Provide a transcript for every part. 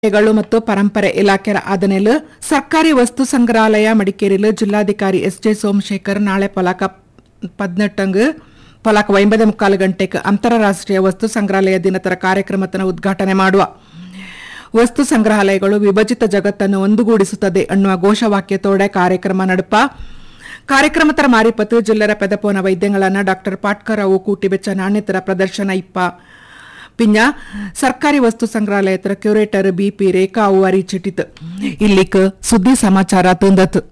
ಗಳು ಮತ್ತು ಪರಂಪರೆ ಇಲಾಖೆ ಆದನೆಲು ಸರ್ಕಾರಿ ವಸ್ತು ಸಂಗ್ರಹಾಲಯ ಮಡಿಕೇರಿಲು ಜಿಲ್ಲಾಧಿಕಾರಿ ಎಸ್ ಜೆ ಸೋಮಶೇಖರ್ ನಾಳೆ ಪಲಾಕ ಪದ್ನೆಟ್ಟಂಗ್ ಪಲಾಕ ಒಂಬದೇ ಮುಕ್ಕಾಲು ಗಂಟೆಗೆ ಅಂತಾರಾಷ್ಟ್ರೀಯ ವಸ್ತು ಸಂಗ್ರಹಾಲಯ ದಿನತರ ಕಾರ್ಯಕ್ರಮವನ್ನು ಉದ್ಘಾಟನೆ ಮಾಡುವ ವಸ್ತು ಸಂಗ್ರಹಾಲಯಗಳು ವಿಭಜಿತ ಜಗತ್ತನ್ನು ಒಂದುಗೂಡಿಸುತ್ತದೆ ಅನ್ನುವ ಘೋಷವಾಕ್ಯತೋಡೆ ಕಾರ್ಯಕ್ರಮ ನಡುಪ ಕಾರ್ಯಕ್ರಮತರ ಮಾರಿಪತ್ತು ಜಿಲ್ಲರ ಪೆದಪೋನ ವೈದ್ಯಗಳನ್ನ ಡಾಕ್ಟರ್ ಪಾಟ್ಕರ್ ಅವು ಕೂಟಿ ಬೆಚ್ಚ ನಾಣ್ಯತರ ಪ್ರದರ್ಶನ ಇಪ್ಪ ಪಿಂಜ ಸರ್ಕಾರಿ ವಸ್ತು ಸಂಗ್ರಹಾಲಯತರ ಕ್ಯೂರೇಟರ್ ಬಿಪಿ ರೇಖಾ ಅವು ಅರಿಚಿಟ್ಟಿತು ಇಲ್ಲಿಕ್ ಸುದ್ದಿ ಸಮಾಚಾರ ತಂದತು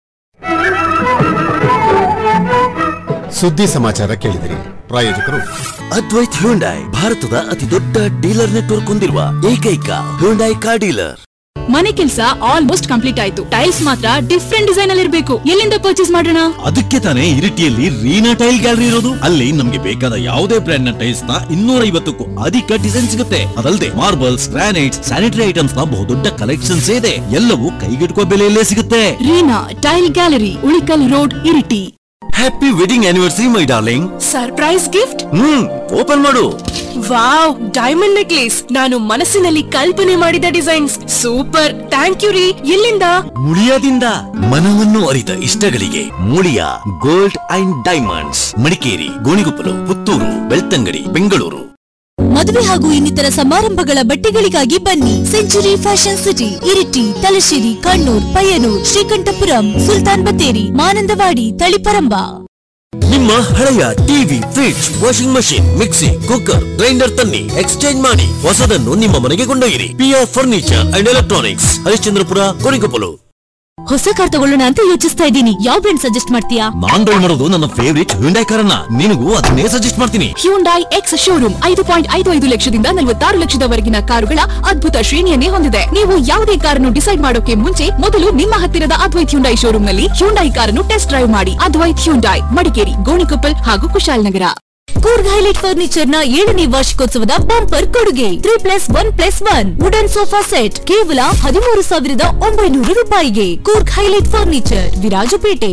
ಸುದ್ದಿ ಸಮಾಚಾರ ಕೇಳಿದಿರಿ ಪ್ರಾಯೋಜಕರು ಅದ್ವೈತ್ ಹ್ಯುಂಡೈ ಭಾರತದ ಅತಿ ದೊಡ್ಡ ಡೀಲರ್ ನೆಟ್ವರ್ಕ್ ಹೊಂದಿರುವ ಏಕೈಕ ಹ್ಯುಂಡೈ ಕಾರ್ ಡೀಲರ್ ಮನೆ ಕೆಲಸ ಆಲ್ಮೋಸ್ಟ್ ಕಂಪ್ಲೀಟ್ ಆಯ್ತು ಟೈಲ್ಸ್ ಮಾತ್ರ ಡಿಫ್ರೆಂಟ್ ಡಿಸೈನ್ ಅಲ್ಲಿ ಇರಬೇಕು ಎಲ್ಲಿಂದ ಪರ್ಚೇಸ್ ಮಾಡೋಣ ಅದಕ್ಕೆ ತಾನೇ ಇರಿಟಿಯಲ್ಲಿ ರೀನಾ ಟೈಲ್ ಗ್ಯಾಲರಿ ಇರೋದು ಅಲ್ಲಿ ನಮ್ಗೆ ಬೇಕಾದ ಯಾವುದೇ ಬ್ರ್ಯಾಂಡ್ ನ ಟೈಲ್ಸ್ ನ ಇನ್ನೂರ ಐವತ್ತಕ್ಕೂ ಅಧಿಕ ಡಿಸೈನ್ ಸಿಗುತ್ತೆ ಅದಲ್ಲದೆ ಮಾರ್ಬಲ್ಸ್ ಗ್ರಾನೈಟ್ಸ್ ಸ್ಯಾನಿಟರಿ ಐಟಮ್ಸ್ ನ ಬಹುದೊಡ್ಡ ಕಲೆಕ್ಷನ್ಸ್ ಇದೆ ಎಲ್ಲವೂ ಕೈಗೆಟುಕುವ ಬೆಲೆಯಲ್ಲೇ ಸಿಗುತ್ತೆ Reena tile gallery Ulikal road Iritty happy wedding anniversary my darling surprise gift hmm open ಮಾಡು ವಾವ್ ಡೈಮಂಡ್ ನೆಕ್ಲೇಸ್ ನಾನು ಮನಸ್ಸಿನಲ್ಲಿ ಕಲ್ಪನೆ ಮಾಡಿದ ಡಿಸೈನ್ಸ್ ಸೂಪರ್ ಥ್ಯಾಂಕ್ ಯು ರೀ ಎಲ್ಲಿಂದ ಮುಳಿಯಾದಿಂದ ಮನವನ್ನು ಅರಿತ ಇಷ್ಟಗಳಿಗೆ Muliya gold and diamonds Madikeri Gonikoppal Puttur Belthangady Bengaluru ಮದುವೆ ಹಾಗೂ ಇನ್ನಿತರ ಸಮಾರಂಭಗಳ ಬಟ್ಟೆಗಳಿಗಾಗಿ ಬನ್ನಿ century fashion city Iritty Thalassery Kannur Payyanur Sreekandapuram Sultan Bathery Mananthavady Taliparamba ನಿಮ್ಮ ಹಳೆಯ TV fridge washing machine mixie cooker grinder ತನ್ನಿ ಎಕ್ಸ್ಚೇಂಜ್ ಮಾಡಿ ಹೊಸದನ್ನು ನಿಮ್ಮ ಮನೆಗೆ ಕೊಂಡೊಯ್ಯಿರಿ PR furniture and electronics Harishchandrapura Gonikoppal ಹೊಸ ಕಾರ್ ತಗೊಳ್ಳೋಣ ಅಂತ ಯೋಚಿಸ್ತಾ ಇದ್ದೀನಿ ಯಾವ ಬ್ರ್ಯಾಂಡ್ ಸಜೆಸ್ಟ್ ಮಾಡ್ತೀಯಾ ನಾನ್ ಡ್ರೈವ್ ಮಾಡೋದು ನನ್ನ ಫೇವರಿಟ್ ಹ್ಯುಂಡೈ ಕಾರನ್ನ ನಿನಗೂ ಅದನ್ನೇ ಸಜೆಸ್ಟ್ ಮಾಡ್ತೀನಿ ಹ್ಯೂಂಡೈ ಎಕ್ಸ್ ಶೋರೂಮ್ ಐದು ಪಾಯಿಂಟ್ ಐದು ಐದು ಲಕ್ಷದಿಂದ ನಲವತ್ತಾರು ಲಕ್ಷದವರೆಗಿನ ಕಾರುಗಳ ಅದ್ಭುತ ಶ್ರೇಣಿಯನ್ನೇ ಹೊಂದಿದೆ ನೀವು ಯಾವುದೇ ಕಾರನ್ನು ಡಿಸೈಡ್ ಮಾಡೋಕೆ ಮುಂಚೆ ಮೊದಲು ನಿಮ್ಮ ಹತ್ತಿರದ ಅದ್ವೈತ್ ಹ್ಯುಂಡೈ ಶೋರೂಮ್ ನಲ್ಲಿ ಹ್ಯುಂಡೈ ಕಾರನ್ನು ಟೆಸ್ಟ್ ಡ್ರೈವ್ ಮಾಡಿ ಅದ್ವೈತ್ ಹ್ಯುಂಡೈ ಮಡಿಕೇರಿ ಗೋಣಿಕೊಪ್ಪಲ್ ಹಾಗೂ ಕುಶಾಲನಗರ ಕೂರ್ಗ್ ಹೈಲೈಟ್ ಫರ್ನಿಚರ್ ನ ಏಳನೇ ವಾರ್ಷಿಕೋತ್ಸವದ ಬಂಪರ್ ಕೊಡುಗೆ three plus one plus one wooden sofa set ಕೇವಲ ಹದಿಮೂರು ಸಾವಿರದ ಒಂಬೈನೂರು ರೂಪಾಯಿಗೆ ಕೂರ್ಗ್ ಹೈಲೈಟ್ ಫರ್ನಿಚರ್ ವಿರಾಜಪೇಟೆ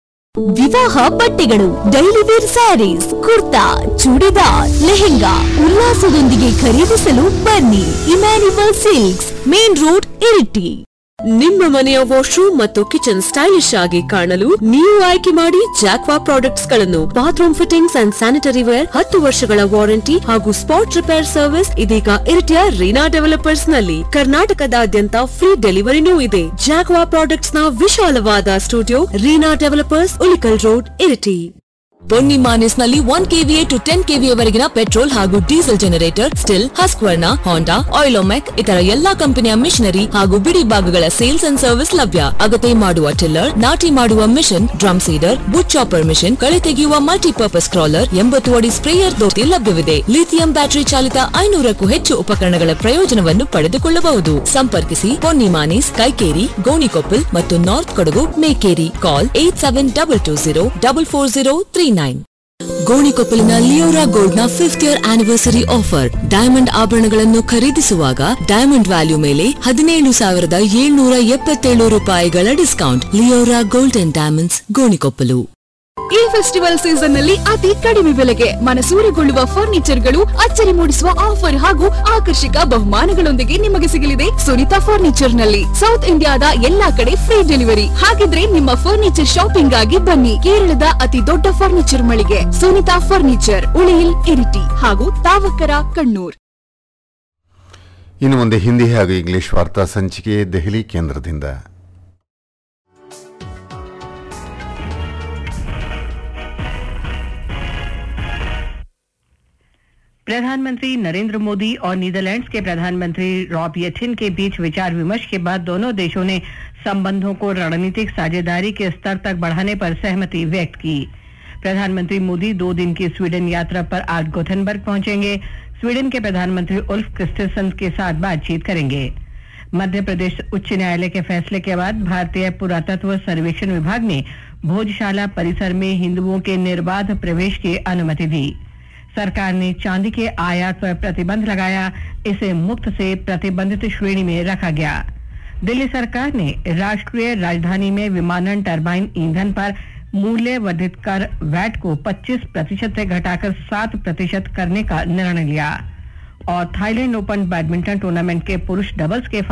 ವಿವಾಹ ಬಟ್ಟೆಗಳು daily wear sarees kurta churidar lehenga ಉಲ್ಲಾಸದೊಂದಿಗೆ ಖರೀದಿಸಲು ಬನ್ನಿ Emmanuel silks main road Iritty ನಿಮ್ಮ ಮನೆಯ ವಾಶ್ರೂಮ್ ಮತ್ತು ಕಿಚನ್ ಸ್ಟೈಲಿಶ್ ಆಗಿ ಕಾಣಲು ನೀವು ಆಯ್ಕೆ ಮಾಡಿ ಜಾಕ್ವಾ ಪ್ರಾಡಕ್ಟ್ಸ್ ಗಳನ್ನು bathroom fittings and sanitary ware ಹತ್ತು ವರ್ಷಗಳ ವಾರಂಟಿ ಹಾಗೂ ಸ್ಪಾಟ್ ರಿಪೇರ್ ಸರ್ವಿಸ್ ಇದೀಗ ಇರಿಟಿಯ ರೀನಾ ಡೆವಲಪರ್ಸ್ ನಲ್ಲಿ ಕರ್ನಾಟಕದಾದ್ಯಂತ ಫ್ರೀ ಡೆಲಿವರಿನೂ ಇದೆ ಜಾಕ್ವಾ ಪ್ರಾಡಕ್ಟ್ಸ್ ನ ವಿಶಾಲವಾದ studio Reena developers Ulikkal road Iritty ಬೊನ್ನಿ ಮಾನಿಸ್ ನಲ್ಲಿ one KVA to ten KVA ವರೆಗಿನ ಪೆಟ್ರೋಲ್ ಹಾಗೂ diesel generator Stihl Husqvarna Honda Oleomac ಇತರ ಎಲ್ಲಾ ಕಂಪನಿಯ ಮಿಷನರಿ ಹಾಗೂ ಬಿಡಿ ಭಾಗಗಳ ಸೇಲ್ಸ್ ಅಂಡ್ ಸರ್ವಿಸ್ ಲಭ್ಯ ಅಗತ್ಯ ಮಾಡುವ ಟಿಲ್ಲರ್ ನಾಟಿ ಮಾಡುವ ಮಿಷನ್ ಡ್ರಮ್ ಸೀಡರ್ ಬುಟ್ ಚಾಪರ್ ಮಿಷನ್ ಕಳೆ ತೆಗೆಯುವ ಮಲ್ಟಿಪರ್ಪಸ್ ಕ್ರಾಲರ್ ಎಂಬತ್ತು ಅಡಿ ಸ್ಪ್ರೇಯರ್ ದೋತಿ ಲಭ್ಯವಿದೆ ಲಿಥಿಯಂ ಬ್ಯಾಟರಿ ಚಾಲಿತ ಐನೂರಕ್ಕೂ ಹೆಚ್ಚು ಉಪಕರಣಗಳ ಪ್ರಯೋಜನವನ್ನು ಪಡೆದುಕೊಳ್ಳಬಹುದು ಸಂಪರ್ಕಿಸಿ ಪೊನ್ನಿ ಮಾನಿಸ್ ಕೈಕೇರಿ ಗೋಣಿಕೊಪ್ಪಲ್ ಮತ್ತು north Kodagu Mekeri call eight seven double two zero double four zero three nine ಗೋಣಿಕೊಪ್ಪಲಿನ ಲಿಯೋರಾ ಗೋಲ್ಡ್ ನ fifth year anniversary offer diamond ಆಭರಣಗಳನ್ನು ಖರೀದಿಸುವಾಗ ಡೈಮಂಡ್ ವ್ಯಾಲ್ಯೂ ಮೇಲೆ ಹದಿನೇಳು ಸಾವಿರದ ಏಳ್ನೂರ ಎಪ್ಪತ್ತೇಳು ರೂಪಾಯಿಗಳ discount Leora gold and diamonds Gonikoppal ಈ ಫೆಸ್ಟಿವಲ್ ಸೀಸನ್ ನಲ್ಲಿ ಅತಿ ಕಡಿಮೆ ಬೆಲೆಗೆ ಮನಸೂರೆಗೊಳ್ಳುವ ಫರ್ನಿಚರ್ ಗಳು ಅಚ್ಚರಿ ಮೂಡಿಸುವ ಆಫರ್ ಹಾಗೂ ಆಕರ್ಷಕ ಬಹುಮಾನಗಳೊಂದಿಗೆ ನಿಮಗೆ ಸಿಗಲಿದೆ ಸುನಿತಾ ಫರ್ನಿಚರ್ ನಲ್ಲಿ ಸೌತ್ ಇಂಡಿಯಾದ ಎಲ್ಲಾ ಕಡೆ ಫ್ರೀ ಡೆಲಿವರಿ ಹಾಗಿದ್ರೆ ನಿಮ್ಮ ಫರ್ನಿಚರ್ ಶಾಪಿಂಗ್ ಆಗಿ ಬನ್ನಿ ಕೇರಳದ ಅತಿ ದೊಡ್ಡ ಫರ್ನಿಚರ್ ಮಳಿಗೆ ಸುನಿತಾ ಫರ್ನಿಚರ್ ಉಳಿಯಿಲ್ ಇರಿಟಿ ಹಾಗೂ ತಾವಕರ ಕಣ್ಣೂರ್ ಇನ್ನು ಮುಂದೆ ಹಿಂದಿ ಹಾಗೂ ಇಂಗ್ಲಿಷ್ ವಾರ್ತಾ ಸಂಚಿಕೆ ದೆಹಲಿ ಕೇಂದ್ರದಿಂದ प्रधानमंत्री नरेंद्र मोदी और नीदरलैंड्स के प्रधानमंत्री रॉब येथिन के बीच विचार विमर्श के बाद दोनों देशों ने संबंधों को रणनीतिक साझेदारी के स्तर तक बढ़ाने पर सहमति व्यक्त की प्रधानमंत्री मोदी दो दिन की स्वीडन यात्रा पर आज गोथनबर्ग पहुंचेंगे स्वीडन के प्रधानमंत्री उल्फ क्रिस्टसन के साथ बातचीत करेंगे मध्य प्रदेश उच्च न्यायालय के फैसले के बाद भारतीय पुरातत्व सर्वेक्षण विभाग ने भोजशाला परिसर में हिंदुओं के निर्बाध प्रवेश की अनुमति दी सरकार ने चांदी के आयात पर प्रतिबंध लगाया इसे मुक्त से प्रतिबंधित श्रेणी में रखा गया दिल्ली सरकार ने राष्ट्रीय राजधानी में विमानन टरबाइन ईंधन पर मूल्य वर्धित कर वैट को 25 प्रतिशत से घटाकर 7 प्रतिशत करने का निर्णय लिया और थाईलैंड ओपन बैडमिंटन टूर्नामेंट के पुरुष डबल्स के